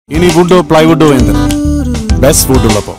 ഇനി വുഡോ പ്ലൈവുഡോ എന്ത് best would ഉള്ളപ്പോ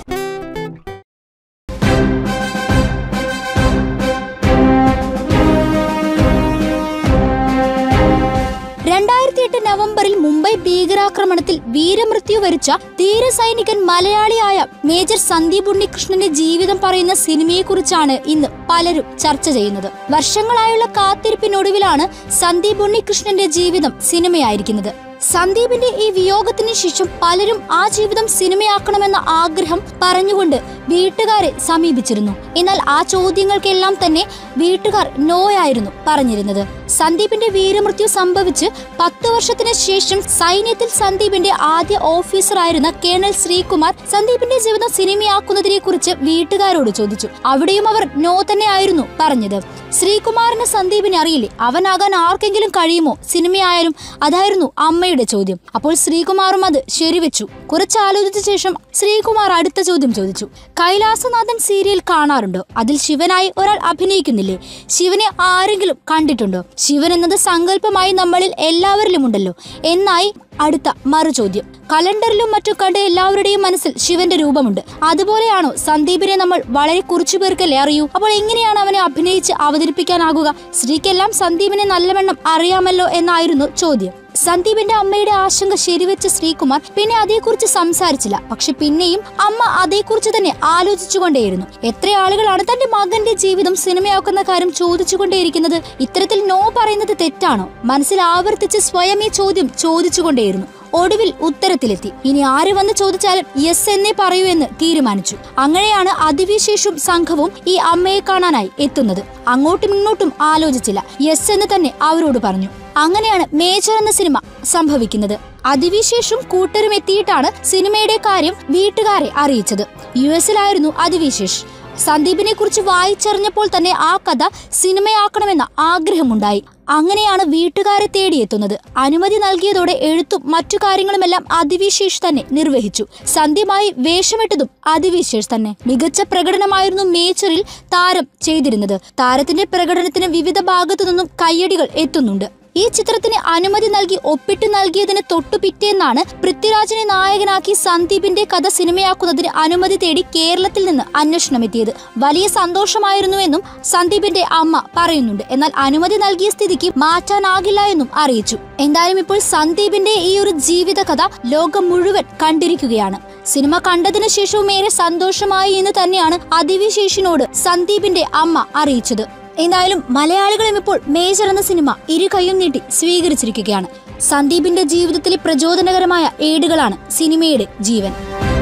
രണ്ടായിരത്തി എട്ട് നവംബറിൽ മുംബൈ ഭീകരാക്രമണത്തിൽ വീരമൃത്യു വരിച്ച ധീര സൈനികൻ മലയാളിയായ മേജർ സന്ദീപ് ഉണ്ണികൃഷ്ണന്റെ ജീവിതം പറയുന്ന സിനിമയെക്കുറിച്ചാണ് ഇന്ന് പലരും ചർച്ച ചെയ്യുന്നത് വർഷങ്ങളായുള്ള കാത്തിരിപ്പിനൊടുവിലാണ് സന്ദീപ് ഉണ്ണികൃഷ്ണന്റെ ജീവിതം സിനിമയായിരിക്കുന്നത് സന്ദീപിന്റെ ഈ വിയോഗത്തിന് ശേഷം പലരും ആ ജീവിതം സിനിമയാക്കണമെന്ന ആഗ്രഹം പറഞ്ഞുകൊണ്ട് വീട്ടുകാരെ സമീപിച്ചിരുന്നു എന്നാൽ ആ ചോദ്യങ്ങൾക്കെല്ലാം തന്നെ വീട്ടുകാർ നോയായിരുന്നു പറഞ്ഞിരുന്നത് സന്ദീപിന്റെ വീരമൃത്യു സംഭവിച്ച് പത്തു വർഷത്തിന് ശേഷം സൈന്യത്തിൽ സന്ദീപിന്റെ ആദ്യ ഓഫീസറായിരുന്ന കേണൽ ശ്രീകുമാർ സന്ദീപിന്റെ ജീവിതം സിനിമയാക്കുന്നതിനെ കുറിച്ച് വീട്ടുകാരോട് ചോദിച്ചു അവിടെയും അവർ നോ തന്നെ ആയിരുന്നു പറഞ്ഞത് ശ്രീകുമാറിന് സന്ദീപിനെ അറിയില്ലേ അവനാകാൻ ആർക്കെങ്കിലും കഴിയുമോ സിനിമയായാലും അതായിരുന്നു അമ്മയുടെ ചോദ്യം അപ്പോൾ ശ്രീകുമാറും അത് ശരിവെച്ചു കുറച്ച് ആലോചിച്ച ശേഷം ശ്രീകുമാർ അടുത്ത ചോദ്യം ചോദിച്ചു കൈലാസനാഥൻ സീരിയൽ കാണാറുണ്ടോ അതിൽ ശിവനായി ഒരാൾ അഭിനയിക്കുന്നില്ലേ ശിവനെ ആരെങ്കിലും കണ്ടിട്ടുണ്ടോ ശിവൻ എന്നത് സങ്കല്പമായി നമ്മളിൽ എല്ലാവരിലും ഉണ്ടല്ലോ എന്നായി അടുത്ത മറുചോദ്യം കലണ്ടറിലും മറ്റും കണ്ട എല്ലാവരുടെയും മനസ്സിൽ ശിവന്റെ രൂപമുണ്ട് അതുപോലെയാണോ സന്ദീപിനെ നമ്മൾ വളരെ കുറച്ചു പേർക്കല്ലേ അറിയൂ അപ്പോൾ എങ്ങനെയാണ് അവനെ അഭിനയിച്ച് അവതരിപ്പിക്കാനാകുക സ്ത്രീക്കെല്ലാം സന്ദീപിനെ നല്ലവണ്ണം അറിയാമല്ലോ എന്നായിരുന്നു ചോദ്യം സന്ദീപിന്റെ അമ്മയുടെ ആശങ്ക ശരിവെച്ച ശ്രീകുമാർ പിന്നെ അതേക്കുറിച്ച് സംസാരിച്ചില്ല പക്ഷെ പിന്നെയും അമ്മ അതേക്കുറിച്ച് തന്നെ ആലോചിച്ചുകൊണ്ടേയിരുന്നു എത്ര ആളുകളാണ് തന്റെ മകന്റെ ജീവിതം സിനിമയാക്കുന്ന കാര്യം ചോദിച്ചുകൊണ്ടേയിരിക്കുന്നത് ഇത്തരത്തിൽ നോ പറയുന്നത് തെറ്റാണോ മനസ്സിൽ ആവർത്തിച്ച് സ്വയം ഈ ചോദ്യം ചോദിച്ചുകൊണ്ടേയിരുന്നു ഒടുവിൽ ഉത്തരത്തിലെത്തി ഇനി ആര് വന്ന് ചോദിച്ചാലും യെസ് എന്നേ പറയൂ എന്ന് തീരുമാനിച്ചു അങ്ങനെയാണ് അതിവിശേഷും സംഘവും ഈ അമ്മയെ കാണാനായി എത്തുന്നത് അങ്ങോട്ടും ഇങ്ങോട്ടും ആലോചിച്ചില്ല യെസ് എന്ന് തന്നെ അവരോട് പറഞ്ഞു അങ്ങനെയാണ് മേജർ എന്ന സിനിമ സംഭവിക്കുന്നത് അതിവിശേഷും കൂട്ടരും എത്തിയിട്ടാണ് സിനിമയുടെ കാര്യം വീട്ടുകാരെ അറിയിച്ചത് യു എസിലായിരുന്നു അതിവിശേഷ് സന്ദീപിനെ കുറിച്ച് വായിച്ചറിഞ്ഞപ്പോൾ തന്നെ ആ കഥ സിനിമയാക്കണമെന്ന ആഗ്രഹമുണ്ടായി അങ്ങനെയാണ് വീട്ടുകാരെ തേടിയെത്തുന്നത് അനുമതി നൽകിയതോടെ എഴുത്തും മറ്റു കാര്യങ്ങളുമെല്ലാം അതിവിശേഷ് തന്നെ നിർവഹിച്ചു സന്ധ്യമായി വേഷമിട്ടതും അതിവിശേഷ് തന്നെ മികച്ച പ്രകടനമായിരുന്നു മേച്ചറിൽ താരം ചെയ്തിരുന്നത് താരത്തിന്റെ പ്രകടനത്തിന് വിവിധ ഭാഗത്തു നിന്നും കയ്യടികൾ എത്തുന്നുണ്ട് ഈ ചിത്രത്തിന് അനുമതി നൽകി ഒപ്പിട്ട് നൽകിയതിന് തൊട്ടു പിറ്റേന്നാണ് പൃഥ്വിരാജിനെ നായകനാക്കി സന്ദീപിന്റെ കഥ സിനിമയാക്കുന്നതിന് അനുമതി തേടി കേരളത്തിൽ നിന്ന് അന്വേഷണം എത്തിയത് വലിയ സന്തോഷമായിരുന്നുവെന്നും സന്ദീപിന്റെ അമ്മ പറയുന്നുണ്ട് എന്നാൽ അനുമതി നൽകിയ സ്ഥിതിക്ക് മാറ്റാനാകില്ല എന്നും അറിയിച്ചു എന്തായാലും ഇപ്പോൾ സന്ദീപിന്റെ ഈ ഒരു ജീവിത കഥ ലോകം മുഴുവൻ കണ്ടിരിക്കുകയാണ് സിനിമ കണ്ടതിനു ശേഷവും ഏറെ സന്തോഷമായി എന്ന് തന്നെയാണ് അതിവിശേഷിനോട് സന്ദീപിന്റെ അമ്മ അറിയിച്ചത് എന്തായാലും മലയാളികളും ഇപ്പോൾ മേജർ എന്ന സിനിമ ഇരു കൈയും നീട്ടി സ്വീകരിച്ചിരിക്കുകയാണ് സന്ദീപിന്റെ ജീവിതത്തിലെ പ്രചോദനകരമായ ഏടുകളാണ് സിനിമയുടെ ജീവൻ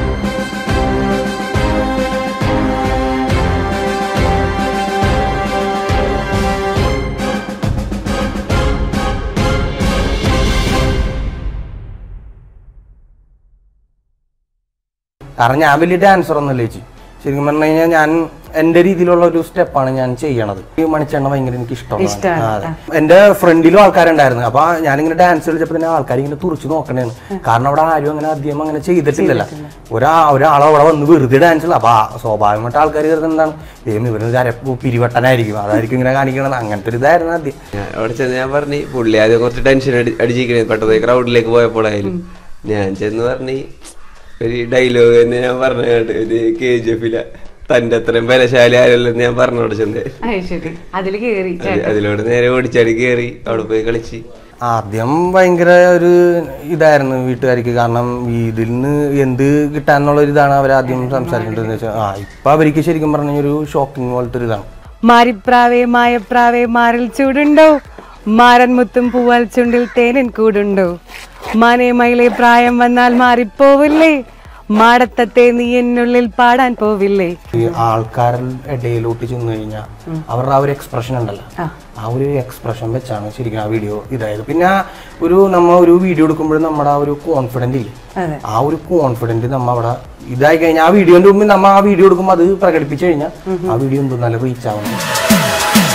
കാരണം ഞാൻ വലിയ ഡാൻസർ ഒന്നുമല്ല ചേച്ചി ശരിക്കും പറഞ്ഞു കഴിഞ്ഞാൽ ഞാൻ എന്റെ രീതിയിലുള്ള ഒരു സ്റ്റെപ്പാണ് ഞാൻ ചെയ്യണത് ഈ മണിച്ചെണ്ണ ഭയങ്കര എനിക്ക് ഇഷ്ടമാണ് ആ, അതെ. എന്റെ ഫ്രണ്ടിലും ആൾക്കാരുണ്ടായിരുന്നു അപ്പൊ ഞാനിങ്ങനെ ഡാൻസ് കളിച്ചപ്പോ തന്നെ ആൾക്കാർ ഇങ്ങനെ തുറച്ചു നോക്കണേന്ന് കാരണം അവിടെ ആരും അങ്ങനെ അധികം അങ്ങനെ ചെയ്തിട്ടില്ലല്ലോ ഒരാ ഒരാൾ അവിടെ വന്ന് വെറുതെ ഡാൻസ് കളിക്കും അപ്പൊ ആ സ്വാഭാവികമായിട്ട് ആൾക്കാർ കരുതുന്നത് എന്താണ് ദൈവം ഇവര് അര പിരിവട്ടനായിരിക്കും അതായിരിക്കും ഇങ്ങനെ കാണിക്കണത് അങ്ങനത്തെ ഒരു ഇതായിരുന്നു ആദ്യം ഞാൻ അവിടെ ചെന്ന് ഞാൻ പറഞ്ഞു പുള്ളി ആദ്യം കുറച്ച് ടെൻഷൻ അടി അടിച്ചിരിക്കണേ പെട്ടെന്ന് ക്രൗഡിലേക്ക് പോയപ്പോഴായാലും ഞാൻ ചെന്ന് പറഞ്ഞു ഒരു ഡയലോഗ് തന്നെ ഞാൻ പറഞ്ഞ കേട്ട് ഒരു കെ ജി എഫില തന്റെ അത്രയും ബലശാലി ആരല്ലോ ഞാൻ പറഞ്ഞോട് ചെന്ന് അത് ശരി അതില് കേറി അത് അതിലൂടെ നേരെ ഓടിച്ചാടി കയറി അവിടെ പോയി കളിച്ച് ആദ്യം ഭയങ്കര ഒരു ഇതായിരുന്നു വീട്ടുകാർക്ക് കാരണം ഇതിൽ നിന്ന് എന്ത് കിട്ടാനുള്ള ഒരു ഇതാണ് അവർ ആദ്യം സംസാരിക്കേണ്ടതെന്ന് വെച്ചാൽ ആ ഇപ്പൊ അവർക്ക് ശരിക്കും പറഞ്ഞ ഒരു ഷോക്കിംഗ് പോലത്തെ ഒരു ഇതാണ് മാരിപ്രാവേ മായപ്രാവേ മാറിൽ ചൂടുണ്ടോ മാരൻ മുത്തും പൂവാൽ ചുണ്ടിൽ തേനിൻ കൂടുണ്ടോ മാനേ മയിലെ പ്രായം വന്നാൽ മാറിപ്പോവില്ലേ മാടത്തത്തെ നീ എന്നുള്ളിൽ പാടാൻ പോവില്ലേ ഈ ആൾക്കാരുടെ ഇടയിലോട്ട് ചെന്ന് കഴിഞ്ഞാൽ അവരുടെ ആ ഒരു എക്സ്പ്രഷൻ ഉണ്ടല്ലോ ആ ഒരു എക്സ്പ്രഷൻ വെച്ചാണ് ശരിക്കും ആ വീഡിയോ ഇതായത് പിന്നെ ആ ഒരു നമ്മൾ ഒരു വീഡിയോ എടുക്കുമ്പോഴും നമ്മുടെ ആ ഒരു കോൺഫിഡന്റ് ഇല്ലേ അതെ. ആ ഒരു കോൺഫിഡന്റ് നമ്മ അവിടെ ഇതായി കഴിഞ്ഞാൽ ആ വീഡിയോന്റെ മുമ്പിൽ നമ്മ ആ വീഡിയോ എടുക്കുമ്പോൾ അത് പ്രകടിപ്പിച്ചു കഴിഞ്ഞാൽ ആ വീഡിയോ എന്തോ നല്ല റീച്ച് ആവുന്നു